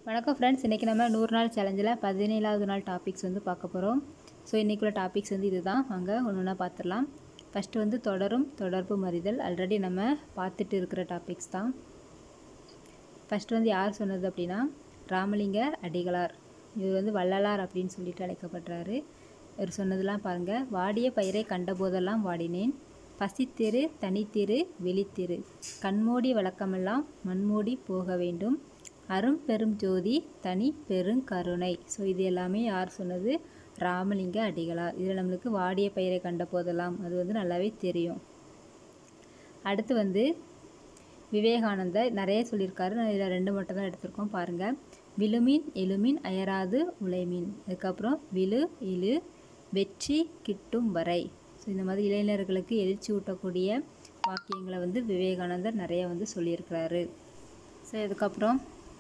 வணக்கம் ஃப்ரெண்ட்ஸ் இன்றைக்கி நம்ம நூறு நாள் சேலஞ்சில் பதினேழாவது நாள் டாபிக்ஸ் வந்து பார்க்க போகிறோம் ஸோ இன்றைக்குள்ள டாபிக்ஸ் வந்து இதுதான் வாங்க ஒன்று ஒன்றா பார்த்துடலாம் ஃபஸ்ட்டு வந்து தொடரும் தொடர்பு மறிதல் ஆல்ரெடி நம்ம பார்த்துட்டு இருக்கிற டாபிக்ஸ் தான் ஃபஸ்ட்டு வந்து யார் சொன்னது அப்படின்னா ராமலிங்க அடிகளார் இவர் வந்து வள்ளலார் அப்படின்னு சொல்லிட்டு அழைக்கப்படுறாரு இவர் சொன்னதெல்லாம் பாருங்கள் வாடிய பயிரை கண்டபோதெல்லாம் வாடினேன் பசித்திரு தனித்திரு விழித்திரு கண்மூடி வழக்கமெல்லாம் மண்மூடி போக வேண்டும் அரும் பெரும் ஜோதி தனி பெருங்கருணை ஸோ இது எல்லாமே யார் சொன்னது ராமலிங்க அடிகளார் இதில் நம்மளுக்கு வாடிய பயிரை கண்ட போதெல்லாம் அது வந்து நல்லாவே தெரியும் அடுத்து வந்து விவேகானந்தர் நிறைய சொல்லியிருக்காரு நான் இதில் ரெண்டு மட்டும் தான் எடுத்திருக்கோம் பாருங்கள் விழுமின் எழுமின் அயராது உழைமின் அதுக்கப்புறம் விழு இழு வெற்றி கிட்டும் வரை ஸோ இந்த மாதிரி இளைஞர்களுக்கு எழுச்சி ஊட்டக்கூடிய வாக்கியங்களை வந்து விவேகானந்தர் நிறைய வந்து சொல்லியிருக்கிறாரு ஸோ இதுக்கப்புறம்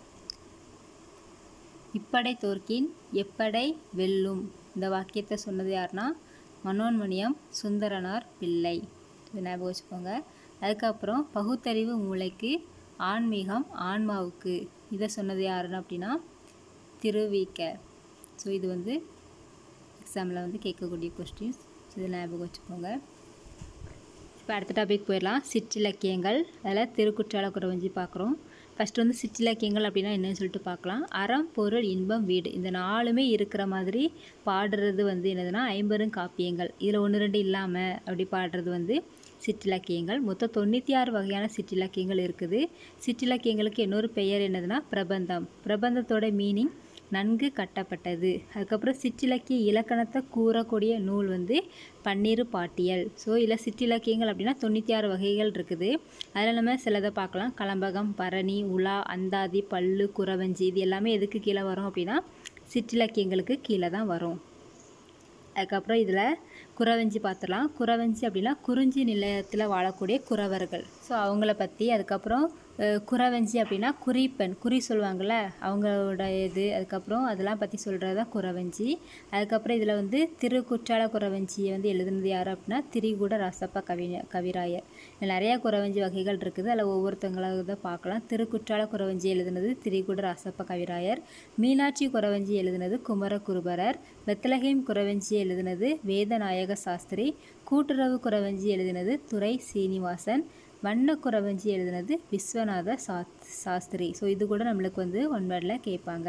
இப்படை தோற்கின் எப்படை வெல்லும் இந்த வாக்கியத்தை சொன்னது யாருன்னா மனோன்மணியம் சுந்தரனார் பிள்ளை இது ஞாபகம் வச்சுக்கோங்க அதுக்கப்புறம் பகுத்தறிவு மூளைக்கு ஆன்மீகம் ஆன்மாவுக்கு இதை சொன்னது யாருன்னு அப்படின்னா திருவிக்க ஸோ இது வந்து எக்ஸாமில் வந்து கேட்கக்கூடிய கொஸ்டின்ஸ் இது ஞாபகம் வச்சுக்கோங்க இப்போ அடுத்த டாபிக் போயிடலாம் சிற்றிலக்கியங்கள் அதில் திருக்குற்றால குறவஞ்சி பார்க்குறோம் ஃபஸ்ட்டு வந்து சிற்றிலக்கியங்கள் அப்படின்னா என்னன்னு சொல்லிட்டு பார்க்கலாம் அறம் பொருள் இன்பம் வீடு இந்த நாலுமே இருக்கிற மாதிரி பாடுறது வந்து என்னதுன்னா ஐம்பெரும் காப்பியங்கள் இதில் ஒன்று ரெண்டு இல்லாமல் அப்படி பாடுறது வந்து சிற்றிலக்கியங்கள் மொத்தம் தொண்ணூற்றி ஆறு வகையான சிற்றிலக்கியங்கள் இருக்குது சிற்றிலக்கியங்களுக்கு இன்னொரு பெயர் என்னதுன்னா பிரபந்தம் பிரபந்தத்தோட மீனிங் நன்கு கட்டப்பட்டது அதுக்கப்புறம் சிற்றிலக்கிய இலக்கணத்தை கூறக்கூடிய நூல் வந்து பன்னீரு பாட்டியல் ஸோ இதில் சிற்றிலக்கியங்கள் அப்படின்னா தொண்ணூற்றி ஆறு வகைகள் இருக்குது அதில் நம்ம சிலதை பார்க்கலாம் கலம்பகம் பரணி உலா அந்தாதி பல்லு குறவஞ்சி இது எல்லாமே எதுக்கு கீழே வரும் அப்படின்னா சிற்றிலக்கியங்களுக்கு கீழே தான் வரும் அதுக்கப்புறம் இதில் குறவஞ்சி பார்த்துடலாம் குறவஞ்சி அப்படின்னா குறிஞ்சி நிலையத்தில் வாழக்கூடிய குறவர்கள் ஸோ அவங்கள பற்றி அதுக்கப்புறம் குறவஞ்சி அப்படின்னா குறிப்பெண் குறி சொல்லுவாங்கள்ல அவங்களோட இது அதுக்கப்புறம் அதெல்லாம் பற்றி சொல்கிறது தான் குறவஞ்சி அதுக்கப்புறம் இதில் வந்து திரு குற்றால குறவஞ்சியை வந்து எழுதுனது யார் அப்படின்னா திரிகூட ராசப்பா கவி கவிராயர் நிறையா குறவஞ்சி வகைகள் இருக்குது அதில் ஒவ்வொருத்தங்களாக தான் பார்க்கலாம் திருக்குற்றால குறவஞ்சி எழுதுனது திரிகூட ராசப்பா கவிராயர் மீனாட்சி குறவஞ்சி எழுதுனது குமரகுருபரர் வெத்தலகேம் குறவஞ்சி எழுதுனது வேதநாயக சாஸ்திரி கூட்டுறவு குறவஞ்சி எழுதினது துரை சீனிவாசன் வண்ண குறவஞ்சி எழுதினது விஸ்வநாத சா சாஸ்திரி ஸோ இது கூட நம்மளுக்கு வந்து ஒன் வேர்டில் கேட்பாங்க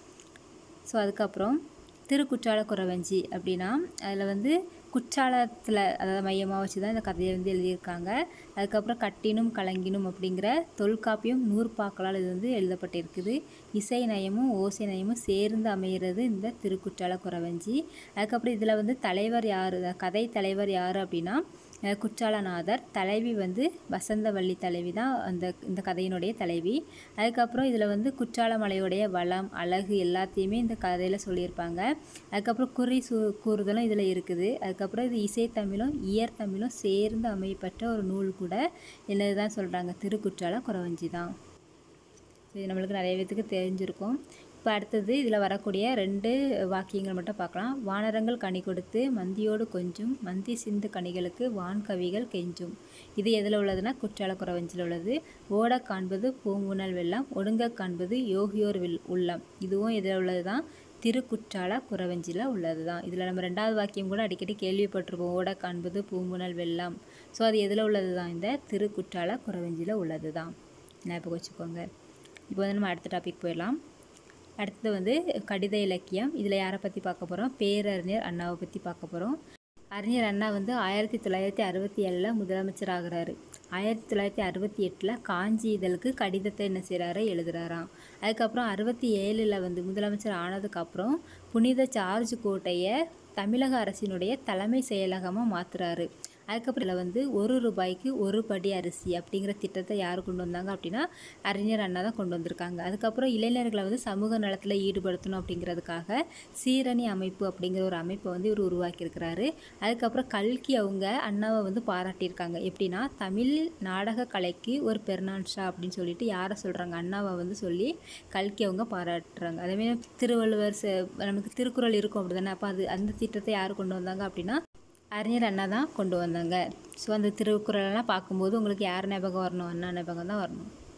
ஸோ அதுக்கப்புறம் திருக்குற்றால குறவஞ்சி அப்படின்னா அதில் வந்து குற்றாலத்தில் அதாவது மையமாக வச்சு தான் இந்த கதையை வந்து எழுதியிருக்காங்க அதுக்கப்புறம் கட்டினும் கலங்கினும் அப்படிங்கிற தொல்காப்பியம் நூற்பாக்களால் இது வந்து எழுதப்பட்டிருக்குது இசை நயமும் ஓசை நயமும் சேர்ந்து அமைகிறது இந்த திருக்குற்றால குறவஞ்சி அதுக்கப்புறம் இதில் வந்து தலைவர் யார் கதை தலைவர் யார் அப்படின்னா குற்றாலநாதர் தலைவி வந்து வசந்தவள்ளி தலைவி தான் அந்த இந்த கதையினுடைய தலைவி அதுக்கப்புறம் இதில் வந்து குற்றாலமலையுடைய வளம் அழகு எல்லாத்தையுமே இந்த கதையில் சொல்லியிருப்பாங்க அதுக்கப்புறம் குறி சு கூறுதலும் இதில் இருக்குது அதுக்கப்புறம் இது இசைத்தமிழும் இயற் தமிழும் சேர்ந்து அமையப்பட்ட ஒரு நூல் கூட என்னது தான் சொல்கிறாங்க திருக்குற்றால குறவஞ்சி தான் இது நம்மளுக்கு நிறைய பேத்துக்கு தெரிஞ்சிருக்கும் இப்போ அடுத்தது இதில் வரக்கூடிய ரெண்டு வாக்கியங்கள் மட்டும் பார்க்கலாம் வானரங்கள் கனி கொடுத்து மந்தியோடு கொஞ்சம் மந்தி சிந்து கனிகளுக்கு வான்கவிகள் கெஞ்சும் இது எதில் உள்ளதுன்னா குற்றால குறவஞ்சில் உள்ளது ஓட காண்பது பூங்குணல் வெள்ளம் ஒடுங்க காண்பது யோகியோர் வில் உள்ளம் இதுவும் இதில் உள்ளது தான் திருக்குற்றால குறவஞ்சியில் உள்ளது தான் இதில் நம்ம ரெண்டாவது வாக்கியம் கூட அடிக்கடி கேள்விப்பட்டிருப்போம் ஓட காண்பது பூங்குணல் வெள்ளம் ஸோ அது எதில் உள்ளது தான் இந்த திருக்குற்றால குறவஞ்சியில் உள்ளது தான் ஞாபகம் வச்சுக்கோங்க இப்போ வந்து நம்ம அடுத்த டாபிக் போயிடலாம் அடுத்தது வந்து கடித இலக்கியம் இதில் யாரை பற்றி பார்க்க போகிறோம் பேரறிஞர் அண்ணாவை பற்றி பார்க்க போகிறோம் அறிஞர் அண்ணா வந்து ஆயிரத்தி தொள்ளாயிரத்தி அறுபத்தி ஏழில் முதலமைச்சர் ஆகிறாரு ஆயிரத்தி தொள்ளாயிரத்தி அறுபத்தி எட்டில் காஞ்சி இதழுக்கு கடிதத்தை என்ன செய்கிறாரு எழுதுகிறாராம் அதுக்கப்புறம் அறுபத்தி ஏழில் வந்து முதலமைச்சர் ஆனதுக்கப்புறம் புனித சார்ஜ் கோட்டையை தமிழக அரசினுடைய தலைமை செயலகமாக மாற்றுறாரு அதுக்கப்புறம் இதில் வந்து ஒரு ரூபாய்க்கு ஒரு படி அரிசி அப்படிங்கிற திட்டத்தை யார் கொண்டு வந்தாங்க அப்படின்னா அறிஞர் அண்ணா தான் கொண்டு வந்திருக்காங்க அதுக்கப்புறம் இளைஞர்களை வந்து சமூக நலத்தில் ஈடுபடுத்தணும் அப்படிங்கிறதுக்காக சீரணி அமைப்பு அப்படிங்கிற ஒரு அமைப்பை வந்து இவர் உருவாக்கியிருக்கிறாரு அதுக்கப்புறம் கல்கி அவங்க அண்ணாவை வந்து பாராட்டியிருக்காங்க எப்படின்னா தமிழ் நாடக கலைக்கு ஒரு பெருநான்ஷா அப்படின்னு சொல்லிட்டு யாரை சொல்கிறாங்க அண்ணாவை வந்து சொல்லி கல்கி அவங்க பாராட்டுறாங்க அதேமாதிரி திருவள்ளுவர் நமக்கு திருக்குறள் இருக்கும் அப்படி தானே அப்போ அது அந்த திட்டத்தை யார் கொண்டு வந்தாங்க அப்படின்னா அறிஞர் அண்ணா தான் கொண்டு வந்தாங்க ஸோ அந்த திருக்குறளெல்லாம் பார்க்கும்போது உங்களுக்கு யார் ஞாபகம் வரணும் அண்ணா ஞாபகம் தான் வரணும்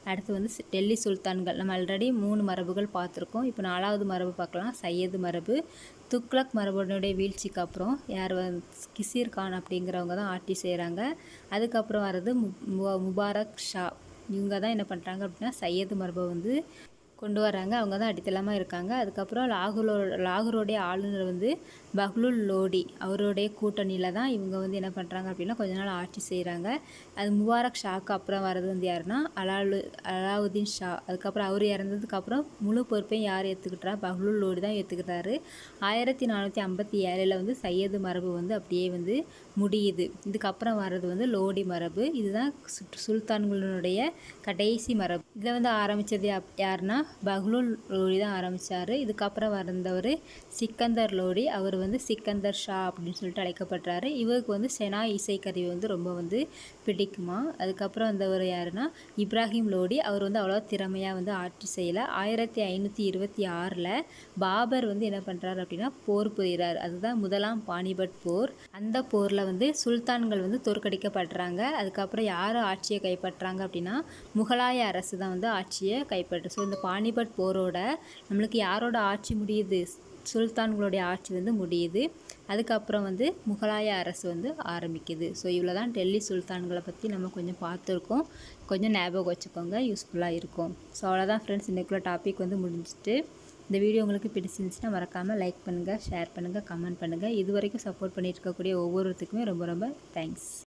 அடுத்து வந்து சி- டெல்லி சுல்தான்கள் நம்ம ஆல்ரெடி மூணு மரபுகள் பார்த்துருக்கோம் இப்போ நாலாவது மரபு பார்க்கலாம் சையது மரபு துக்ளக் மரபுடைய வீழ்ச்சிக்கு அப்புறம் யார் வந்து கிசீர் கான் அப்படிங்கிறவங்க தான் ஆட்சி செய்கிறாங்க அதுக்கப்புறம் வர்றது மு மு- முபாரக் ஷா இவங்க தான் என்ன பண்ணுறாங்க அப்படின்னா சையது மரபை வந்து கொண்டு வராங்க அவங்க தான் அடித்தளமாக இருக்காங்க அதுக்கப்புறம் லாகூரோ லாகூரோடைய ஆளுநர் வந்து பஹ்லுல் லோடி அவருடைய கூட்டணியில் தான் இவங்க வந்து என்ன பண்ணுறாங்க அப்படின்னா கொஞ்ச நாள் ஆட்சி செய்கிறாங்க அது முபாரக் ஷாக்கு அப்புறம் வர்றது வந்து யாருன்னா அலாலு அலாவுதீன் ஷா அதுக்கப்புறம் அவர் இறந்ததுக்கப்புறம் முழு பொறுப்பையும் யார் ஏற்றுக்கிட்டா பஹ்லுல் லோடி தான் ஏற்றுக்கிட்டாரு ஆயிரத்தி நானூற்றி ஐம்பத்தி ஏழில் வந்து சையது மரபு வந்து அப்படியே வந்து முடியுது இதுக்கப்புறம் வர்றது வந்து லோடி மரபு இதுதான் சுட்- சுல்தான்களுடைய கடைசி மரபு இதில் வந்து ஆரம்பித்தது யாருன்னா பஹ்லுல் லோடி தான் ஆரம்பித்தார் இதுக்கப்புறம் வந்தவர் சிக்கந்தர் லோடி அவர் வந்து சிக்கந்தர் ஷா அப்படின்னு சொல்லிட்டு அழைக்கப்படுறாரு இவருக்கு வந்து செனா இசைக்கருவி வந்து ரொம்ப வந்து பிடிக்குமா அதுக்கப்புறம் வந்தவர் யாருன்னா இப்ராஹிம் லோடி அவர் வந்து அவ்வளோ திறமையாக வந்து ஆட்சி செய்யலை ஆயிரத்தி ஐநூற்றி இருபத்தி ஆறில் பாபர் வந்து என்ன பண்ணுறாரு அப்படின்னா போர் புரிகிறார் அதுதான் முதலாம் பானிபட் போர் அந்த போரில் வந்து சுல்தான்கள் வந்து தோற்கடிக்கப்படுறாங்க அதுக்கப்புறம் யார் ஆட்சியை கைப்பற்றாங்க அப்படின்னா முகலாய அரசு தான் வந்து ஆட்சியை கைப்பற்று ஸோ இந்த பானிபட் போரோட நம்மளுக்கு யாரோட ஆட்சி முடியுது சுல்தான்களுடைய ஆட்சி வந்து முடியுது அதுக்கப்புறம் வந்து முகலாய அரசு வந்து ஆரம்பிக்குது ஸோ இவ்வளோ தான் டெல்லி சுல்தான்களை பற்றி நம்ம கொஞ்சம் பார்த்துருக்கோம் கொஞ்சம் ஞாபகம் வச்சுக்கோங்க யூஸ்ஃபுல்லாக இருக்கும் ஸோ அவ்வளோதான் ஃப்ரெண்ட்ஸ் இன்றைக்குள்ள டாபிக் வந்து முடிஞ்சிட்டு இந்த வீடியோ உங்களுக்கு பிடிச்சிருந்துச்சுன்னா மறக்காமல் லைக் பண்ணுங்கள் ஷேர் பண்ணுங்கள் கமெண்ட் பண்ணுங்கள் இது வரைக்கும் சப்போர்ட் பண்ணிட்டு இருக்கக்கூடிய ஒவ்வொருத்துக்குமே ரொம்ப ரொம்ப தேங்க்ஸ்